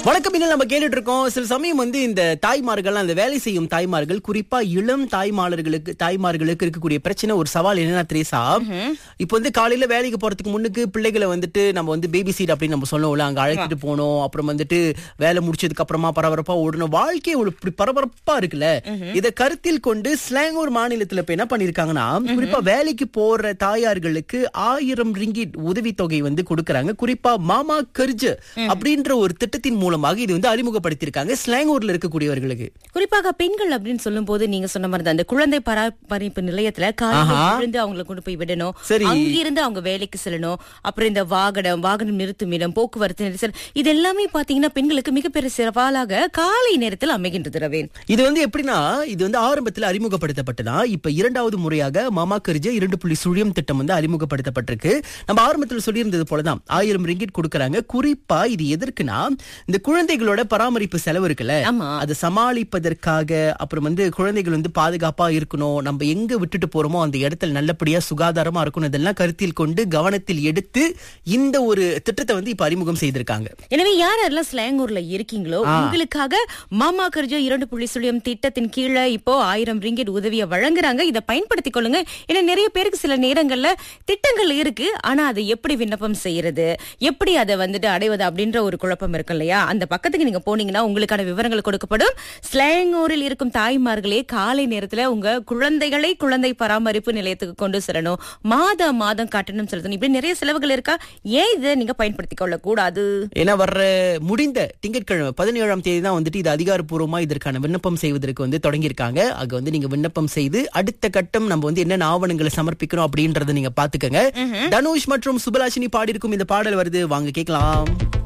வணக்கம் இன்னும் நம்ம கேட்டுட்டு இருக்கோம் சில சமயம் வந்து இந்த தாய்மார்கள் அந்த வேலை செய்யும் தாய்மார்கள் குறிப்பா இளம் தாய்மார்களுக்கு தாய்மார்களுக்கு இருக்கக்கூடிய பிரச்சனை ஒரு சவால் என்னன்னா திரேசா இப்போ வந்து காலையில வேலைக்கு போறதுக்கு முன்னுக்கு பிள்ளைகளை வந்துட்டு நம்ம வந்து பேபி சீட் அப்படின்னு நம்ம சொல்லுவோம்ல அங்க அழைச்சிட்டு போனோம் அப்புறம் வந்துட்டு வேலை முடிச்சதுக்கு அப்புறமா பரபரப்பா ஓடணும் வாழ்க்கை ஒரு இப்படி பரபரப்பா இருக்குல்ல இத கருத்தில் கொண்டு ஸ்லாங்கூர் மாநிலத்துல இப்ப என்ன பண்ணிருக்காங்கன்னா குறிப்பா வேலைக்கு போற தாயார்களுக்கு ஆயிரம் ரிங்கிட் உதவித்தொகை வந்து கொடுக்கறாங்க குறிப்பா மாமா கர்ஜ் அப்படின்ற ஒரு திட்டத்தின் மூலமாக இது வந்து அறிமுகப்படுத்தியிருக்காங்க ஸ்லாங்கூர்ல இருக்கக்கூடியவர்களுக்கு குறிப்பாக பெண்கள் அப்படின்னு சொல்லும் போது நீங்க சொன்ன மாதிரி தான் அந்த குழந்தை பராமரிப்பு நிலையத்துல காலையில ஆஹா. விழுந்து அவங்களை கொண்டு போய் விடணும் சரி. அங்கிருந்து அவங்க வேலைக்கு செல்லணும் அப்புறம் இந்த வாகனம் வாகனம் நிறுத்தும் இடம் போக்குவரத்து நெரிசல் இது எல்லாமே பாத்தீங்கன்னா பெண்களுக்கு மிகப்பெரிய சவாலாக காலை நேரத்தில் அமைகின்றது ரவேன் இது வந்து எப்படின்னா இது வந்து ஆரம்பத்துல அறிமுகப்படுத்தப்பட்டதா இப்ப இரண்டாவது முறையாக மாமா கர்ஜ இரண்டு புள்ளி சுழியம் திட்டம் வந்து அறிமுகப்படுத்தப்பட்டிருக்கு நம்ம ஆரம்பத்துல சொல்லியிருந்தது போலதான் ஆயிரம் ரிங்கிட் கொடுக்கறாங்க குறிப்பா இது எதற்குனா இந்த குழந்தைகளோட பராமரிப்பு செலவு இருக்குல்ல ஆமா. அது சமாளிப்பதற்காக அப்புறம் வந்து குழந்தைகள் வந்து பாதுகாப்பா இருக்கணும் நம்ம எங்க விட்டுட்டு போறோமோ அந்த இடத்துல நல்லபடியா சுகாதாரமா இருக்கணும் இதெல்லாம் கருத்தில் கொண்டு கவனத்தில் எடுத்து இந்த ஒரு திட்டத்தை வந்து இப்ப அறிமுகம் செய்திருக்காங்க எனவே யார் யாரெல்லாம் ஸ்லாங்கூர்ல இருக்கீங்களோ உங்களுக்காக மாமா கர்ஜோ இரண்டு புள்ளி சுழியம் திட்டத்தின் கீழே இப்போ ஆயிரம் ரிங்கெட் உதவியை வழங்குறாங்க இதை பயன்படுத்திக் கொள்ளுங்க ஏன்னா நிறைய பேருக்கு சில நேரங்கள்ல திட்டங்கள் இருக்கு ஆனா அதை எப்படி விண்ணப்பம் செய்யறது எப்படி அதை வந்துட்டு அடைவது அப்படின்ற ஒரு குழப்பம் இருக்கு இல்லையா அந்த பக்கத்துக்கு நீங்க போனீங்கன்னா உங்களுக்கான விவரங்கள் கொடுக்கப்படும் ஸ்லாங்கூரில் இருக்கும் தாய்மார்களே காலை நேரத்துல உங்க குழந்தைகளை குழந்தை பராமரிப்பு நிலையத்துக்கு கொண்டு செல்லணும் மாத மாதம் கட்டணம் செலுத்தணும் இப்படி நிறைய செலவுகள் இருக்கா ஏன் இதை நீங்க பயன்படுத்திக் கொள்ள கூடாது ஏன்னா வர்ற முடிந்த திங்கட்கிழமை பதினேழாம் தேதி தான் வந்துட்டு இது அதிகாரப்பூர்வமா இதற்கான விண்ணப்பம் செய்வதற்கு வந்து தொடங்கியிருக்காங்க அங்க வந்து நீங்க விண்ணப்பம் செய்து அடுத்த கட்டம் நம்ம வந்து என்னென்ன ஆவணங்களை சமர்ப்பிக்கிறோம் அப்படின்றத நீங்க பாத்துக்கங்க தனுஷ் மற்றும் சுபலாஷினி பாடியிருக்கும் இந்த பாடல் வருது வாங்க கேட்கலாம்